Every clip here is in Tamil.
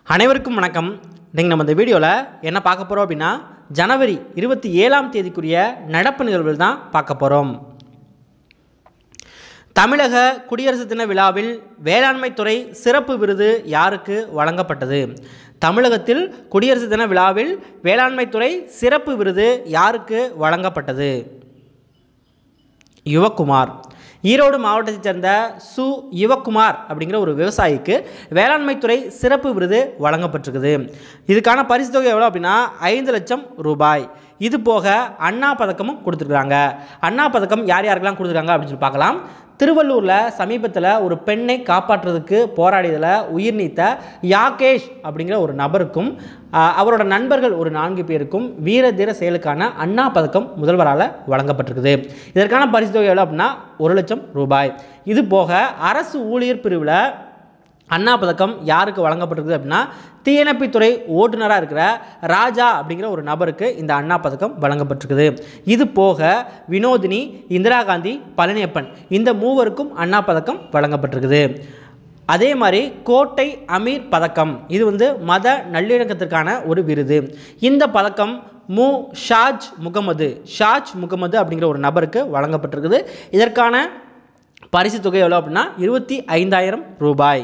அனைவருக்கும் வணக்கம் இன்றைக்கி நம்ம இந்த வீடியோவில் என்ன பார்க்க போகிறோம் அப்படின்னா ஜனவரி இருபத்தி ஏழாம் தேதிக்குரிய நடப்பு நிகழ்வுகள் தான் பார்க்க போகிறோம் தமிழக குடியரசு தின விழாவில் வேளாண்மைத்துறை சிறப்பு விருது யாருக்கு வழங்கப்பட்டது தமிழகத்தில் குடியரசு தின விழாவில் வேளாண்மைத்துறை சிறப்பு விருது யாருக்கு வழங்கப்பட்டது யுவக்குமார் ஈரோடு மாவட்டத்தைச் சேர்ந்த சு யுவக்குமார் அப்படிங்கிற ஒரு விவசாயிக்கு வேளாண்மைத்துறை சிறப்பு விருது வழங்கப்பட்டிருக்குது இதுக்கான பரிசு தொகை எவ்வளோ அப்படின்னா ஐந்து லட்சம் ரூபாய் இது போக அண்ணா பதக்கமும் கொடுத்துருக்குறாங்க அண்ணா பதக்கம் யார் யாருக்கெல்லாம் கொடுத்துருக்காங்க அப்படின்னு சொல்லி பார்க்கலாம் திருவள்ளூரில் சமீபத்தில் ஒரு பெண்ணை காப்பாற்றுறதுக்கு போராடியதில் உயிர் நீத்த யாகேஷ் அப்படிங்கிற ஒரு நபருக்கும் ஆஹ், அவரோட நண்பர்கள் ஒரு நான்கு பேருக்கும் வீர தீர செயலுக்கான அண்ணா பதக்கம் முதல்வரால் வழங்கப்பட்டிருக்குது இதற்கான பரிசு தொகை எவ்வளோ அப்படின்னா ஒரு லட்சம் ரூபாய் இது போக அரசு ஊழியர் பிரிவில் அண்ணா பதக்கம் யாருக்கு வழங்கப்பட்டிருக்குது அப்படின்னா தீயணைப்புத்துறை ஓட்டுநராக இருக்கிற ராஜா அப்படிங்கிற ஒரு நபருக்கு இந்த அண்ணா பதக்கம் வழங்கப்பட்டிருக்குது இது போக வினோதினி இந்திரா காந்தி பழனியப்பன் இந்த மூவருக்கும் அண்ணா பதக்கம் வழங்கப்பட்டிருக்குது அதே மாதிரி கோட்டை அமீர் பதக்கம் இது வந்து மத நல்லிணக்கத்திற்கான ஒரு விருது இந்த பதக்கம் மு ஷாஜ் முகமது ஷாஜ் முகமது அப்படிங்கிற ஒரு நபருக்கு வழங்கப்பட்டிருக்குது இதற்கான பரிசு தொகை எவ்வளோ அப்படின்னா இருபத்தி ஐந்தாயிரம் ரூபாய்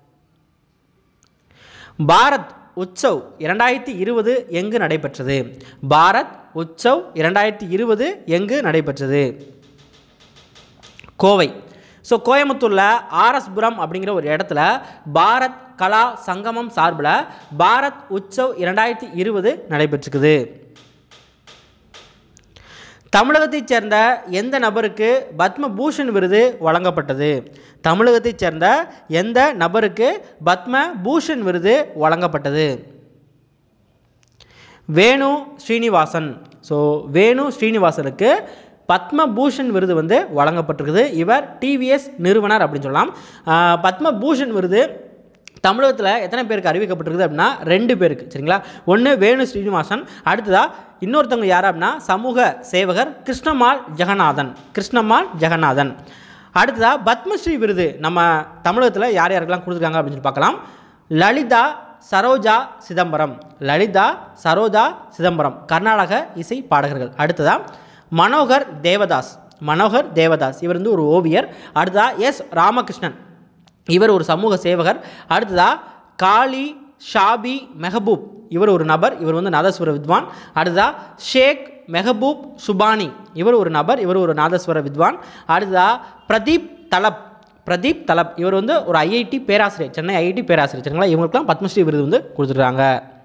பாரத் உற்சவ் இரண்டாயிரத்தி இருபது எங்கு நடைபெற்றது பாரத் உற்சவ் இரண்டாயிரத்தி இருபது எங்கு நடைபெற்றது கோவை ஸோ கோயம்புத்தூரில் ஆர்எஸ்புரம் அப்படிங்கிற ஒரு இடத்துல பாரத் கலா சங்கமம் சார்பில் பாரத் உற்சவ் இரண்டாயிரத்தி இருபது நடைபெற்றிருக்குது தமிழகத்தைச் சேர்ந்த எந்த நபருக்கு பத்ம பூஷன் விருது வழங்கப்பட்டது தமிழகத்தைச் சேர்ந்த எந்த நபருக்கு பத்ம பூஷன் விருது வழங்கப்பட்டது வேணு ஸ்ரீனிவாசன் ஸோ வேணு ஸ்ரீனிவாசனுக்கு பத்ம பூஷன் விருது வந்து வழங்கப்பட்டிருக்குது இவர் டிவிஎஸ் நிறுவனர் அப்படின்னு சொல்லலாம் ஆஹ், பத்ம பூஷன் விருது தமிழகத்தில் எத்தனை பேருக்கு அறிவிக்கப்பட்டிருக்குது அப்படின்னா ரெண்டு பேருக்கு சரிங்களா ஒன்று வேணு ஸ்ரீனிவாசன் அடுத்ததா இன்னொருத்தவங்க யார் அப்படின்னா சமூக சேவகர் கிருஷ்ணமால் ஜெகநாதன் கிருஷ்ணமால் ஜெகநாதன் அடுத்ததா பத்மஸ்ரீ விருது நம்ம தமிழகத்தில் யார் யாருக்கெல்லாம் கொடுத்துருக்காங்க அப்படின்னு சொல்லி பார்க்கலாம் லலிதா சரோஜா சிதம்பரம் லலிதா சரோஜா சிதம்பரம் கர்நாடக இசை பாடகர்கள் அடுத்ததா மனோகர் தேவதாஸ் மனோகர் தேவதாஸ் இவர் வந்து ஒரு ஓவியர் அடுத்ததா எஸ் ராமகிருஷ்ணன் இவர் ஒரு சமூக சேவகர் அடுத்ததா காளி ஷாபி மெஹபூப் இவர் ஒரு நபர் இவர் வந்து நாதஸ்வர வித்வான் அடுத்ததா ஷேக் மெஹபூப் சுபானி இவர் ஒரு நபர் இவர் ஒரு நாதஸ்வர வித்வான் அடுத்ததா பிரதீப் தலப் பிரதீப் தலப் இவர் வந்து ஒரு ஐஐடி பேராசிரியர் சென்னை ஐஐடி பேராசிரியர் சரிங்களா இவங்களுக்குலாம் பத்மஸ்ரீ விருது வந்து கொடுத்துருக்காங்க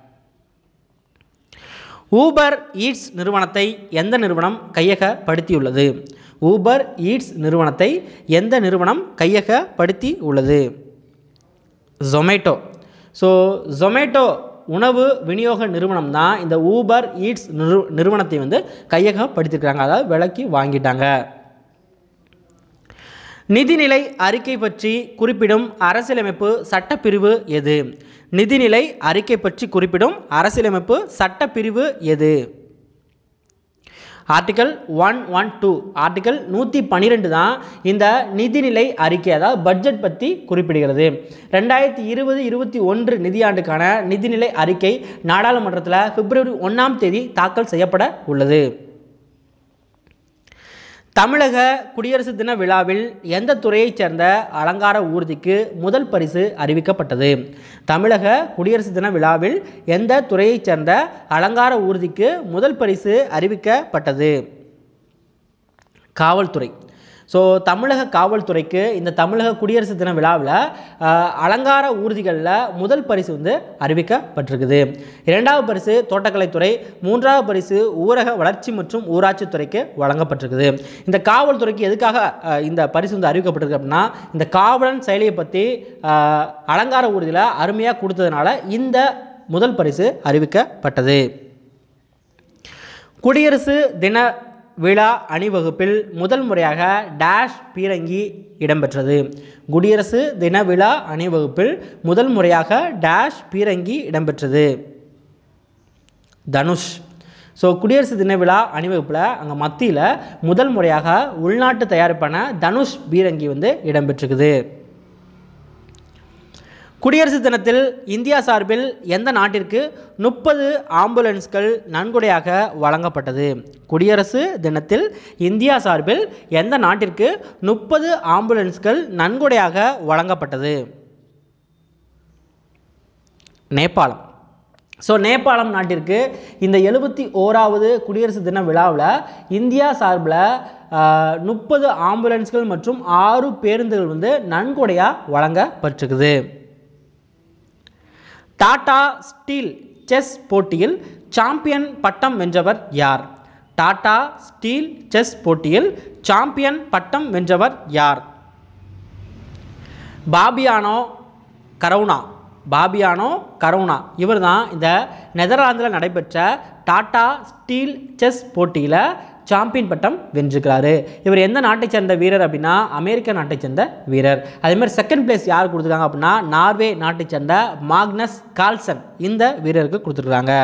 ஊபர் ஈட்ஸ் நிறுவனத்தை எந்த நிறுவனம் கையகப்படுத்தியுள்ளது ஊபர் ஈட்ஸ் நிறுவனத்தை எந்த நிறுவனம் கையகப்படுத்தி உள்ளது ஜொமேட்டோ ஸோ ஜொமேட்டோ உணவு விநியோக நிறுவனம் தான் இந்த ஊபர் ஈட்ஸ் நிறு நிறுவனத்தை வந்து கையகப்படுத்தியிருக்காங்க அதாவது விலைக்கு வாங்கிட்டாங்க நிதிநிலை அறிக்கை பற்றி குறிப்பிடும் அரசியலமைப்பு சட்டப்பிரிவு எது நிதிநிலை அறிக்கை பற்றி குறிப்பிடும் அரசியலமைப்பு சட்டப்பிரிவு எது article one one two article நூற்றி பன்னிரெண்டு தான் இந்த நிதிநிலை அறிக்கை அதாவது பட்ஜெட் பற்றி குறிப்பிடுகிறது ரெண்டாயிரத்தி இருபது இருபத்தி ஒன்று நிதியாண்டுக்கான நிதிநிலை அறிக்கை நாடாளுமன்றத்தில் பிப்ரவரி ஒன்றாம் தேதி தாக்கல் செய்யப்பட உள்ளது தமிழக குடியரசு தின விழாவில் எந்த துறையைச் சேர்ந்த அலங்கார ஊர்திக்கு முதல் பரிசு அறிவிக்கப்பட்டது தமிழக குடியரசு தின விழாவில் எந்த துறையைச் சேர்ந்த அலங்கார ஊர்திக்கு முதல் பரிசு அறிவிக்கப்பட்டது காவல்துறை ஸோ தமிழக காவல்துறைக்கு இந்த தமிழக குடியரசு தின விழாவில் ஆஹ், அலங்கார ஊர்திகளில் முதல் பரிசு வந்து அறிவிக்கப்பட்டிருக்குது இரண்டாவது பரிசு தோட்டக்கலைத்துறை மூன்றாவது பரிசு ஊரக வளர்ச்சி மற்றும் ஊராட்சி துறைக்கு வழங்கப்பட்டிருக்குது இந்த காவல்துறைக்கு எதுக்காக ஆஹ், இந்த பரிசு வந்து அறிவிக்கப்பட்டிருக்கு அப்படின்னா இந்த காவலன் செயலியை பற்றி ஆஹ், அலங்கார ஊர்தியில் அருமையாக கொடுத்ததுனால இந்த முதல் பரிசு அறிவிக்கப்பட்டது குடியரசு தின விழா அணிவகுப்பில் முதல் முறையாக டேஷ் பீரங்கி இடம்பெற்றது குடியரசு தின விழா அணிவகுப்பில் முதல் முறையாக டேஷ் பீரங்கி இடம்பெற்றது தனுஷ் ஸோ குடியரசு தின விழா அணிவகுப்பில் அங்கே மத்தியில் முதல் முறையாக உள்நாட்டு தயாரிப்பான தனுஷ் பீரங்கி வந்து இடம்பெற்றிருக்குது குடியரசு தினத்தில் இந்தியா சார்பில் எந்த நாட்டிற்கு முப்பது ஆம்புலன்ஸ்கள் நன்கொடையாக வழங்கப்பட்டது குடியரசு தினத்தில் இந்தியா சார்பில் எந்த நாட்டிற்கு முப்பது ஆம்புலன்ஸ்கள் நன்கொடையாக வழங்கப்பட்டது நேபாளம் ஸோ நேபாளம் நாட்டிற்கு இந்த எழுபத்தி ஓராவது குடியரசு தின விழாவில் இந்தியா சார்பில் முப்பது ஆம்புலன்ஸ்கள் மற்றும் ஆறு பேருந்துகள் வந்து நன்கொடையாக வழங்கப்பட்டிருக்குது டாடா ஸ்டீல் செஸ் போட்டியில் சாம்பியன் பட்டம் வென்றவர் யார் டாடா ஸ்டீல் செஸ் போட்டியில் சாம்பியன் பட்டம் வென்றவர் யார் பாபியானோ கரவுனா பாபியானோ கரவுனா இவர் தான் இந்த நெதர்லாந்தில் நடைபெற்ற டாடா ஸ்டீல் செஸ் போட்டியில் சாம்பியன் பட்டம் வென்றிருக்கிறாரு இவர் எந்த நாட்டை சேர்ந்த வீரர் அப்படின்னா அமெரிக்க நாட்டை சேர்ந்த வீரர் அதே மாதிரி செகண்ட் பிளேஸ் யார் கொடுத்துருக்காங்க அப்படின்னா நார்வே நாட்டை சேர்ந்த மாக்னஸ் கால்சன் இந்த வீரருக்கு கொடுத்துருக்காங்க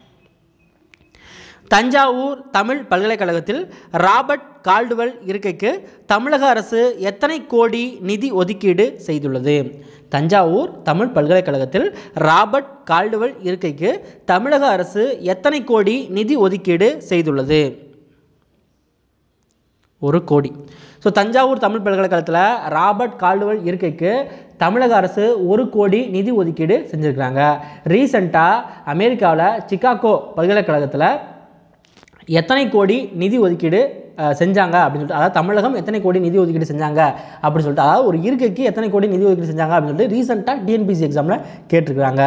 தஞ்சாவூர் தமிழ் பல்கலைக்கழகத்தில் ராபர்ட் கால்டுவெல் இருக்கைக்கு தமிழக அரசு எத்தனை கோடி நிதி ஒதுக்கீடு செய்துள்ளது தஞ்சாவூர் தமிழ் பல்கலைக்கழகத்தில் ராபர்ட் கால்டுவெல் இருக்கைக்கு தமிழக அரசு எத்தனை கோடி நிதி ஒதுக்கீடு செய்துள்ளது ஒரு கோடி ஸோ தஞ்சாவூர் தமிழ் பல்கலைக்கழகத்தில் ராபர்ட் கால்டுவெல் இருக்கைக்கு தமிழக அரசு ஒரு கோடி நிதி ஒதுக்கீடு செஞ்சுருக்கிறாங்க ரீசண்டாக அமெரிக்காவில் சிகாகோ பல்கலைக்கழகத்தில் எத்தனை கோடி நிதி ஒதுக்கீடு அஹ், செஞ்சாங்க அப்படின்னு சொல்லிட்டு அதாவது தமிழகம் எத்தனை கோடி நிதி ஒதுக்கீடு செஞ்சாங்க அப்படின்னு சொல்லிட்டு அதாவது ஒரு இருக்கைக்கு எத்தனை கோடி நிதி ஒதுக்கீடு செஞ்சாங்க அப்படின்னு சொல்லிட்டு ரீசெண்டாக டிஎன்பிசி எக்ஸாமில் கேட்டிருக்கிறாங்க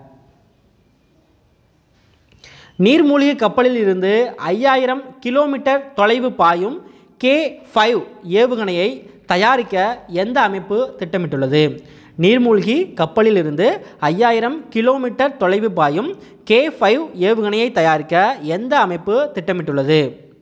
நீர்மூழ்கி கப்பலில் இருந்து ஐயாயிரம் கிலோமீட்டர் தொலைவு பாயும் கே ஃபைவ் ஏவுகணையை தயாரிக்க எந்த அமைப்பு திட்டமிட்டுள்ளது நீர்மூழ்கி கப்பலில் இருந்து ஐயாயிரம் கிலோமீட்டர் தொலைவு பாயும் கே ஃபைவ் ஏவுகணையை தயாரிக்க எந்த அமைப்பு திட்டமிட்டுள்ளது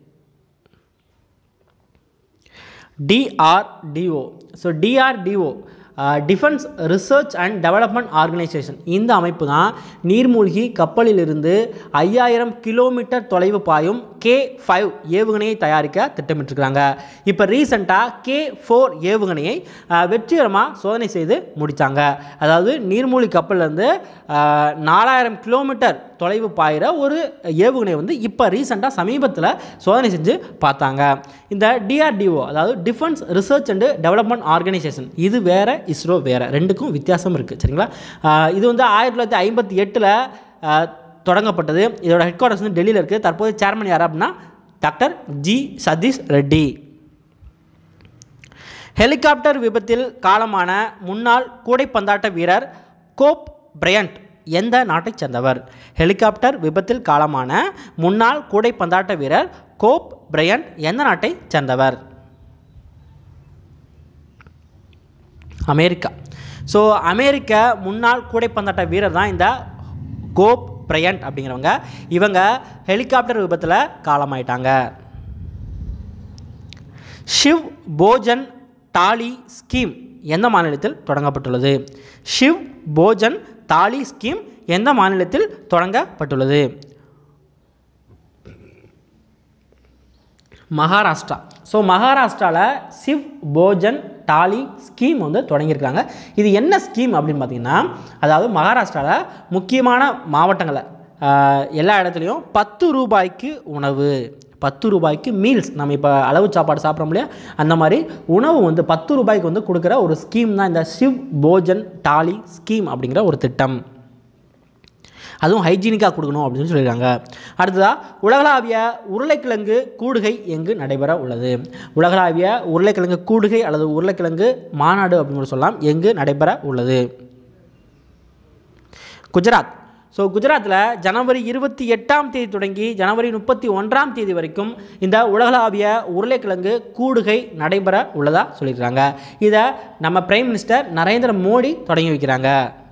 DRDO so DRDO Defence Research and Development Organisation இந்த அமைப்பு தான் நீர்மூழ்கி கப்பலிலிருந்து ஐயாயிரம் கிலோமீட்டர் தொலைவு பாயும் கே ஃபைவ் ஏவுகணையை தயாரிக்க திட்டமிட்டிருக்கிறாங்க இப்போ ரீசெண்டாக கே ஃபோர் ஏவுகணையை அஹ், வெற்றிகரமாக சோதனை செய்து முடித்தாங்க அதாவது நீர்மூழ்கி கப்பல்லேருந்து நாலாயிரம் கிலோமீட்டர் தொலைவு பாயிற ஒரு ஏவுகணை வந்து இப்போ ரீசெண்டாக சமீபத்தில் சோதனை செஞ்சு பார்த்தாங்க இந்த டிஆர்டிஓ அதாவது Defence Research and Development Organisation இது வேற இஸ்ரோ வேற ரெண்டுக்கும் வித்தியாசம் இருக்குது சரிங்களா ஆஹ் இது வந்து ஆயிரத்தி தொள்ளாயிரத்தி ஐம்பத்தி எட்டில் தொடங்கப்பட்டது இதோட ஹெட் குவார்ட்டர்ஸ் வந்து டெல்லியில் இருக்குது தற்போது சேர்மன் யார் அப்படின்னா doctor G Satish Reddy helicopter விபத்தில் காலமான முன்னாள் கூடைப்பந்தாட்ட வீரர் கோப் பிரையண்ட் எந்த நாட்டைச் சேர்ந்தவர் ஹெலிகாப்டர் விபத்தில் காலமான முன்னாள் கூடைப்பந்தாட்ட வீரர் கோப் பிரையண்ட் எந்த நாட்டைச் சேர்ந்தவர் அமெரிக்கா ஸோ அமெரிக்க முன்னாள் கூடைப்பந்தாட்ட வீரர் தான் இந்த கோப் பிரையண்ட் அப்படிங்கிறவங்க இவங்க ஹெலிகாப்டர் விபத்தில் காலமாயிட்டாங்க ஷிவ் போஜன் தாலி ஸ்கீம் எந்த மாநிலத்தில் தொடங்கப்பட்டுள்ளது ஷிவ் போஜன் தாலி ஸ்கீம் எந்த மாநிலத்தில் தொடங்கப்பட்டுள்ளது மகாராஷ்டிரா ஸோ மகாராஷ்டிராவில் சிவ் போஜன் டாலி ஸ்கீம் வந்து தொடங்கியிருக்காங்க இது என்ன ஸ்கீம் அப்படின்னு பார்த்தீங்கன்னா அதாவது மகாராஷ்டிராவில் முக்கியமான மாவட்டங்களில் ஆஹ், எல்லா இடத்துலையும் பத்து ரூபாய்க்கு உணவு பத்து ரூபாய்க்கு மீல்ஸ் நம்ம இப்போ அளவு சாப்பாடு சாப்பிட்றோம் இல்லையா அந்த மாதிரி உணவு வந்து பத்து ரூபாய்க்கு வந்து கொடுக்குற ஒரு ஸ்கீம் தான் இந்த சிவ் போஜன் டாலி ஸ்கீம் அப்படிங்கிற ஒரு திட்டம் அதுவும் ஹைஜீனிக்காக கொடுக்கணும் அப்படின்னு சொல்லி சொல்லியிருக்காங்க அடுத்ததாக உலகளாவிய உருளைக்கிழங்கு கூடுகை எங்கு நடைபெற உள்ளது உலகளாவிய உருளைக்கிழங்கு கூடுகை அல்லது உருளைக்கிழங்கு மாநாடு அப்படின்னு கூட சொல்லலாம் எங்கு நடைபெற உள்ளது குஜராத் ஸோ குஜராத்தில் ஜனவரி இருபத்தி எட்டாம் தேதி தொடங்கி ஜனவரி முப்பத்தி ஒன்றாம் தேதி வரைக்கும் இந்த உலகளாவிய உருளைக்கிழங்கு கூடுகை நடைபெற உள்ளதாக சொல்லியிருக்காங்க இதை நம்ம பிரைம் மினிஸ்டர் நரேந்திர மோடி தொடங்கி வைக்கிறாங்க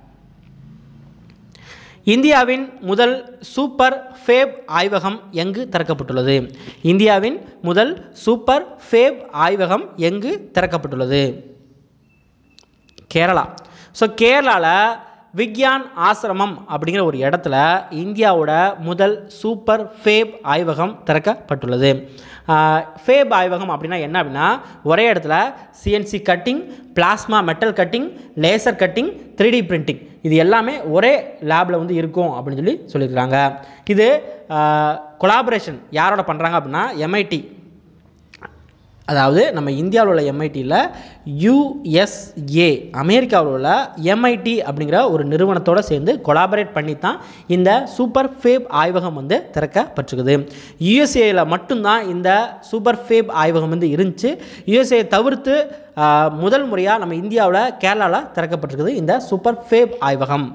இந்தியாவின் முதல் சூப்பர் ஃபேப் ஆய்வகம் எங்கு திறக்கப்பட்டுள்ளது இந்தியாவின் முதல் சூப்பர் ஃபேப் ஆய்வகம் எங்கு திறக்கப்பட்டுள்ளது கேரளா ஸோ கேரளாவில் விக்யான் ஆசிரமம் அப்படிங்கிற ஒரு இடத்துல இந்தியாவோட முதல் சூப்பர் ஃபேப் ஆய்வகம் திறக்கப்பட்டுள்ளது ஃபேப் ஆய்வகம் அப்படின்னா என்ன அப்படின்னா ஒரே இடத்துல CNC cutting plasma metal cutting laser cutting three D printing இது எல்லாமே ஒரே லேபில் வந்து இருக்கும் அப்படின்னு சொல்லி சொல்லியிருக்காங்க இது கொலாபரேஷன் யாரோட பண்ணுறாங்க அப்படின்னா எம்ஐடி அதாவது நம்ம இந்தியாவில் உள்ள எம்ஐடியில் யூஎஸ்ஏ அமெரிக்காவில் உள்ள எம்ஐடி அப்படிங்கிற ஒரு நிறுவனத்தோடு சேர்ந்து கொலாபரேட் பண்ணி தான் இந்த சூப்பர் ஃபேப் ஆய்வகம் வந்து திறக்கப்பட்டிருக்குது யூஎஸ்ஏயில் மட்டும்தான் இந்த சூப்பர் ஃபேப் ஆய்வகம் வந்து இருந்துச்சு யூஎஸ்ஏ தவிர்த்து ஆஹ், முதல் முறையாக நம்ம இந்தியாவில் கேரளாவில் திறக்கப்பட்டிருக்குது இந்த சூப்பர் ஃபேப் ஆய்வகம்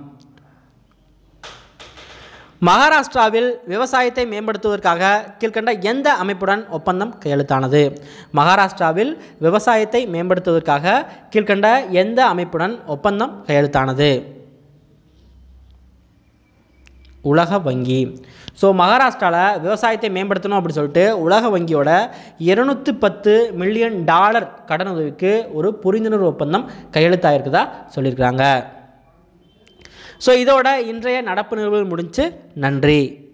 மகாராஷ்டிராவில் விவசாயத்தை மேம்படுத்துவதற்காக கீழ்கண்ட எந்த அமைப்புடன் ஒப்பந்தம் கையெழுத்தானது மகாராஷ்டிராவில் விவசாயத்தை மேம்படுத்துவதற்காக கீழ்கண்ட எந்த அமைப்புடன் ஒப்பந்தம் கையெழுத்தானது உலக வங்கி ஸோ மகாராஷ்டிராவில் விவசாயத்தை மேம்படுத்தணும் அப்படின்னு சொல்லிட்டு உலக வங்கியோட இருநூத்தி பத்து மில்லியன் டாலர் கடன் உதவிக்கு ஒரு புரிந்துணர்வு ஒப்பந்தம் கையெழுத்தாயிருக்குதா சொல்லியிருக்கிறாங்க ஸோ இதோட இன்றைய நடப்பு நிகழ்வுகள் முடிஞ்சு நன்றி